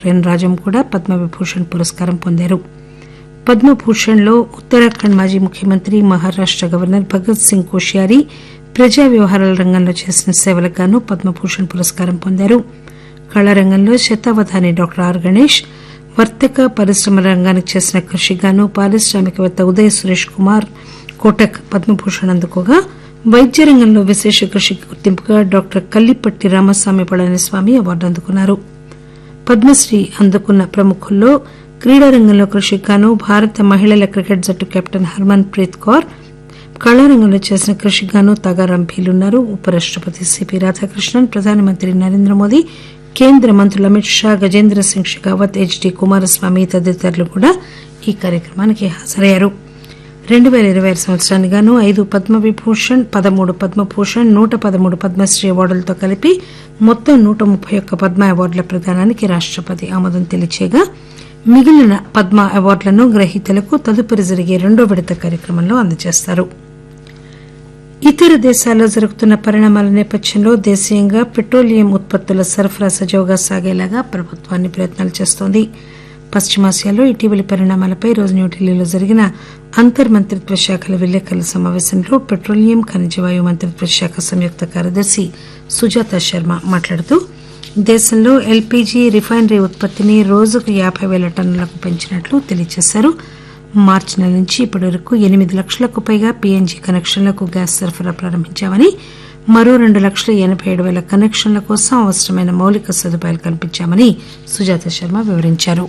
ఎన్ రాజం కూడా పద్మవిభూషణ్ పురస్కారం పొందారు పద్మభూషణ్ లో ఉత్తరాఖండ్ మాజీ ముఖ్యమంత్రి మహారాష్ట గవర్నర్ భగత్ సింగ్ కోశ్యారీ ప్రజా వ్యవహారాల రంగంలో చేసిన సేవలకు గాను పద్మభూషణ్ పురస్కారం పొందారు కళారంగంలో శతావధాని డాక్టర్ ఆర్ గణేష్ వర్తక పరిశ్రమల రంగానికి చేసిన కృషికి గాను పారిశ్రామికవేత్త ఉదయ్ సురేష్ కుమార్ కోటక్ పద్మభూషణ్ అందుకోగా వైద్య రంగంలో విశేష కృషికి గుర్తింపుగా డాక్టర్ కల్లిపట్టి రామస్వామి పళనిస్వామి అవార్డు అందుకున్నారు పద్మశ్రీ అందుకున్న ప్రముఖుల్లో క్రీడారంగంలో కృషికి గాను భారత మహిళల క్రికెట్ జట్టు కెప్టెన్ హర్మన్ ప్రీత్ కౌర్ కళారంగంలో చేసిన కృషికి గాను తాగారాం భీలున్నారు ఉపరాష్టపతి సిపి రాధాకృష్ణన్ ప్రధానమంత్రి నరేంద్ర మోదీ కేంద్ర మంత్రులు అమిత్ షా గజేంద్ర సింగ్ షెకావత్ హెచ్డి కుమారస్వామి తదితరులు కూడా ఈ కార్యక్రమానికి హాజరయ్యారు రెండు పేల ఇరవై ఆరు సంవత్సరానికి గాను ఐదు పద్మవిభూషణ్ పదమూడు పద్మభూషణ్ నూట పదమూడు పద్మశ్రీ అవార్డులతో కలిపి మొత్తం నూట ముప్పై ఒక్క పద్మ అవార్డుల ప్రదానానికి రాష్టపతి ఆమోదం తెలియచేయగా మిగిలిన పద్మ అవార్డులను గ్రహీతలకు తదుపరి జరిగే రెండో విడత కార్యక్రమంలో అందజేస్తారు ఇతర దేశాల్లో జరుగుతున్న పరిణామాల నేపథ్యంలో దేశీయంగా పెట్రోలియం ఉత్పత్తుల సరఫరా సజావుగా సాగేలాగా ప్రభుత్వాన్ని ప్రయత్నాలు చేస్తోంది పశ్చిమాసియాలో ఇటీవలి పరిణామాలపై ఈరోజు న్యూఢిల్లీలో జరిగిన అంతర్ మంత్రిత్వ శాఖల విలేకరుల సమావేశంలో పెట్రోలియం ఖనిజవాయు మంత్రిత్వ శాఖ సంయుక్త కార్యదర్శి సుజాత శర్మ మాట్లాడుతూ దేశంలో ఎల్పీజీ రిఫైనరీ ఉత్పత్తిని రోజుకు యాబై పేల టన్నులకు పెంచినట్లు తెలియజేశారు మార్చి నెల నుంచి ఇప్పటి వరకు ఎనిమిది లక్షలకు పైగా పీఎన్జీ కనెక్షన్లకు గ్యాస్ సరఫరా ప్రారంభించామని మరో రెండు లక్షల ఎనబై ఏడు పేల కనెక్షన్ల కోసం అవసరమైన మౌలిక సదుపాయాలు కల్పించామని సుజాత శర్మ వివరించారు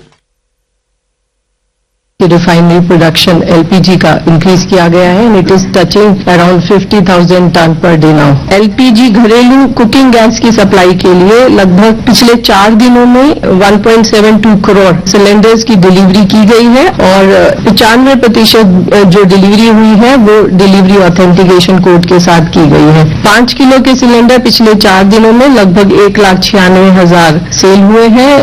की रिफाइनरी प्रोडक्शन एलपीजी का इंक्रीज किया गया है and it is touching around 50,000 tonne per day now LPG घरेलू कुकिंग गैस की सप्लाई के लिए लगभग पिछले चार दिनों में 1.72 करोड़ सिलेंडर्स की डिलीवरी की गई है और पचानवे प्रतिशत जो डिलीवरी हुई है वो डिलीवरी ऑथेंटिकेशन कोड के साथ की गई है पांच किलो के सिलेंडर पिछले चार दिनों में लगभग एक लाख छियानवे हजार सेल हुए हैं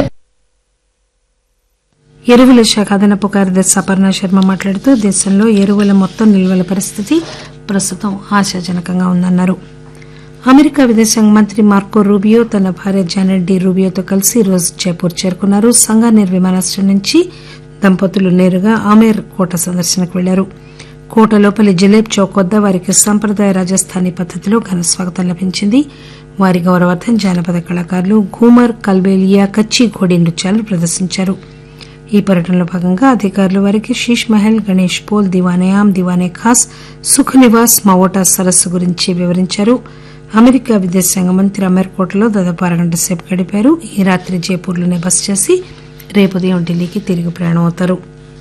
ఎరువుల శాఖ అదనపు కార్యదర్శి అపర్ణ శర్మ మాట్లాడుతూ దేశంలో ఎరువుల మొత్తం నిల్వల పరిస్థితి ప్రస్తుతం ఆశాజనకంగా ఉందన్నారు అమెరికా విదేశాంగ మంత్రి మార్కో రూబియో తన భార్య జానెట్ డి రూబియోతో కలిసి ఈ రోజు జైపూర్ చేరుకున్నారు సంగానేర్ విమానాశ్రయం నుంచి దంపతులు నేరుగా ఆమేర్ కోట సందర్శనకు వెళ్లారు కోట లోపలి జిలేబ్ చౌక్ వద్ద వారికి సంప్రదాయ రాజస్థానీ పద్దతిలో ఘన స్వాగతం లభించింది వారి గౌరవార్థం జానపద కళాకారులు ఘూమర్ కల్బేలియా కచ్చి ఘోడి నృత్యాలు ప్రదర్శించారు ఈ పర్యటనలో భాగంగా అధికారులు వారికి శీష్ మహల్ గణేష్ పోల్ దివానే ఆమ్ దివానే ఖాస్ సుఖ నివాస్ మావోటా సరస్సు గురించి వివరించారు అమెరికా విదేశాంగ మంత్రి అమర్కోటలో దాదాపు అరగంట సేపు గడిపారు ఈ రాత్రి జైపూర్లోనే బస చేసి రేపు ఉదయం ఢిల్లీకి తిరిగి ప్రయాణం అవుతారు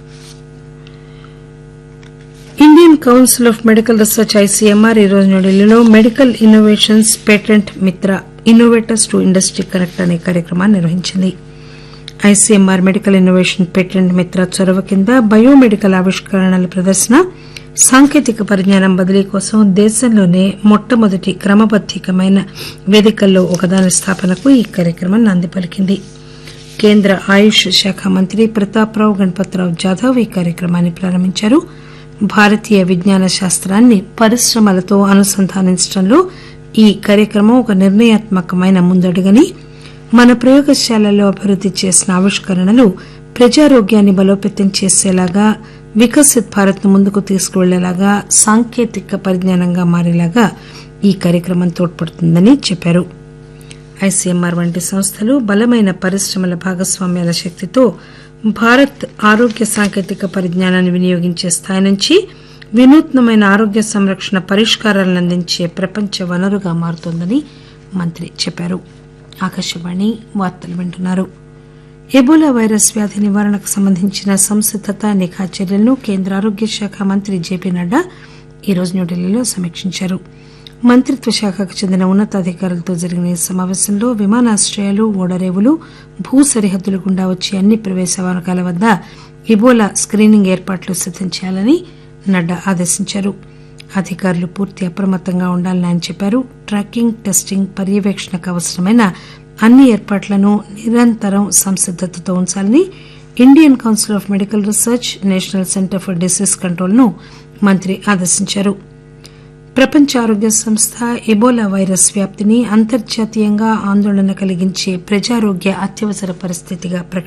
Indian council of medical research ICMR ఈ రోజు న్యూఢిల్లీలో medical innovations patent Mitra innovators to industry connect అనే కార్యక్రమాన్ని నిర్వహించింది ఐసీఎంఆర్ మెడికల్ ఇన్నోవేషన్ పేటెంట్ మిత్ర చొరవ కింద బయోమెడికల్ ఆవిష్కరణల ప్రదర్శన సాంకేతిక పరిజ్ఞానం బదిలీ కోసం దేశంలోనే మొట్టమొదటి క్రమబద్దీకమైన వేదికల్లో ఒకదాని స్థాపనకు ఈ కార్యక్రమం నాంది పలికింది కేంద్ర ఆయుష్ శాఖ మంత్రి ప్రతాప్రావు గణపతిరావు జాదవ్ ఈ కార్యక్రమాన్ని ప్రారంభించారు భారతీయ విజ్ఞాన శాస్త్రాన్ని పరిశ్రమలతో అనుసంధానించడంలో ఈ కార్యక్రమం ఒక నిర్ణయాత్మకమైన ముందడుగని మన ప్రయోగశాలల్లో అభివృద్ది చేసిన ఆవిష్కరణలు ప్రజారోగ్యాన్ని బలోపేతం చేసేలాగా వికసిత్ భారత్ ను ముందుకు తీసుకువెళ్లేలాగా సాంకేతిక పరిజ్ఞానంగా మారేలాగా ఈ కార్యక్రమం తోడ్పడుతుందని చెప్పారు ఐసీఎంఆర్ వంటి సంస్థలు బలమైన పరిశ్రమల భాగస్వామ్యాల శక్తితో భారత్ ఆరోగ్య సాంకేతిక పరిజ్ఞానాన్ని వినియోగించే స్థాయి నుంచి వినూత్నమైన ఆరోగ్య సంరక్షణ పరిష్కారాలను అందించే ప్రపంచ వనరుగా మారుతోందని మంత్రి చెప్పారు ఆకాశవాణి వార్తలు వింటున్నారు ఎబోలా వైరస్ వ్యాధి నివారణకు సంబంధించిన సంసిద్దత నిఘా చర్యలను కేంద్ర ఆరోగ్య శాఖ మంత్రి జేపీ నడ్డా ఈరోజు న్యూఢిల్లీలో సమీక్షించారు మంత్రిత్వ శాఖకు చెందిన ఉన్నతాధికారులతో జరిగిన ఈ సమావేశంలో విమానాశ్రయాలు ఓడరేవులు భూ సరిహద్దుల గుండా వచ్చే అన్ని ప్రవేశ మార్గాల వద్ద ఇబోలా స్క్రీనింగ్ ఏర్పాట్లు సిద్దం చేయాలని నడ్డా ఆదేశించారు అధికారులు పూర్తి అప్రమత్తంగా ఉండాలని ఆయన చెప్పారు ట్రాకింగ్ టెస్టింగ్ పర్యవేక్షణకు అవసరమైన అన్ని ఏర్పాట్లను నిరంతరం సంసిద్దతతో ఉంచాలని Indian council of medical research national centre for disease control ను మంత్రి ఆదేశించారు ప్రపంచ ఆరోగ్య సంస్థ ఎబోలా వైరస్ వ్యాప్తిని అంతర్జాతీయంగా ఆందోళన కలిగించే ప్రజారోగ్య అత్యవసర పరిస్థితిగా ప్రకటించింది